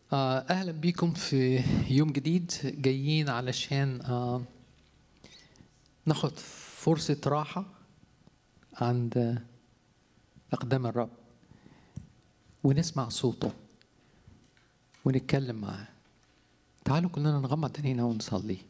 آه، اهلا بيكم في يوم جديد جايين علشان آه، ناخد فرصة راحة عند آه، أقدام الرب ونسمع صوته ونتكلم معاه تعالوا كلنا نغمض عينينا ونصلي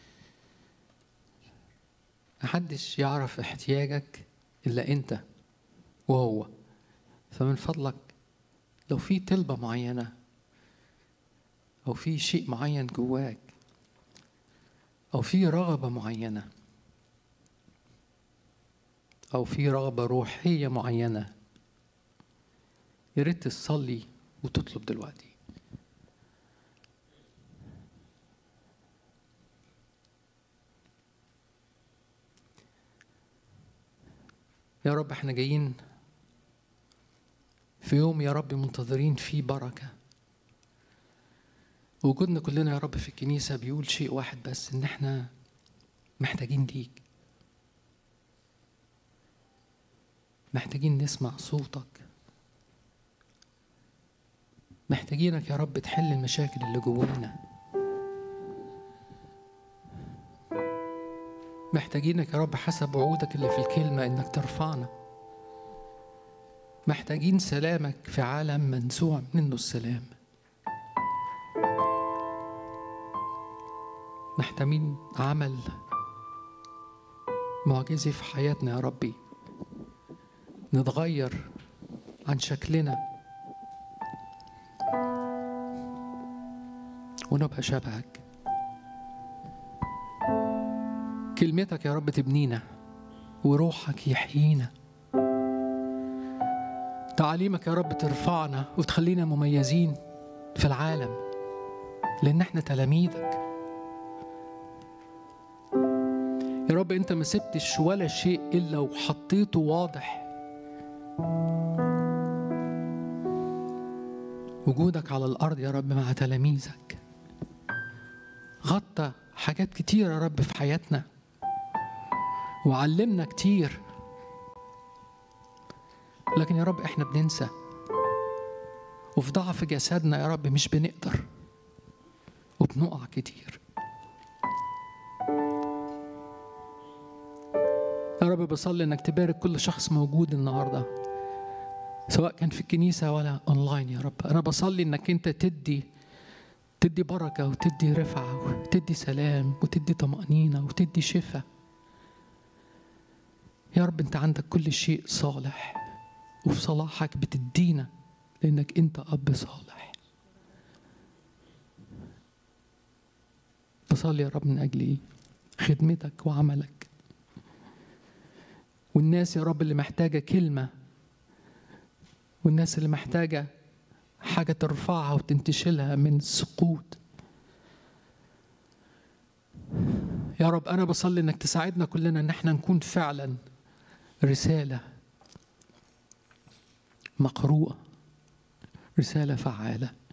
محدش يعرف احتياجك إلا أنت وهو فمن فضلك لو في طلبة معينة أو في شيء معين جواك أو في رغبة معينة أو في رغبة روحية معينة يا ريت تصلي وتطلب دلوقتي يا رب احنا جايين في يوم يا رب منتظرين فيه بركه وجودنا كلنا يا رب في الكنيسة بيقول شيء واحد بس إن إحنا محتاجين ليك محتاجين نسمع صوتك محتاجينك يا رب تحل المشاكل اللي جوانا محتاجينك يا رب حسب وعودك اللي في الكلمة إنك ترفعنا محتاجين سلامك في عالم منزوع منه السلام محتاجين عمل معجزي في حياتنا يا ربي نتغير عن شكلنا ونبقى شبهك كلمتك يا رب تبنينا وروحك يحيينا تعاليمك يا رب ترفعنا وتخلينا مميزين في العالم لان احنا تلاميذك يا رب انت ما سبتش ولا شيء الا وحطيته واضح وجودك على الارض يا رب مع تلاميذك غطى حاجات كتير يا رب في حياتنا وعلمنا كتير لكن يا رب احنا بننسى وفي ضعف جسدنا يا رب مش بنقدر وبنقع كتير يا رب بصلي انك تبارك كل شخص موجود النهارده سواء كان في الكنيسه ولا اونلاين يا رب انا بصلي انك انت تدي تدي بركه وتدي رفعه وتدي سلام وتدي طمانينه وتدي شفاء يا رب انت عندك كل شيء صالح وفي صلاحك بتدينا لانك انت اب صالح بصلي يا رب من اجل خدمتك وعملك والناس يا رب اللي محتاجة كلمة والناس اللي محتاجة حاجة ترفعها وتنتشلها من السقوط يا رب أنا بصلي إنك تساعدنا كلنا إن احنا نكون فعلا رسالة مقروءة رسالة فعالة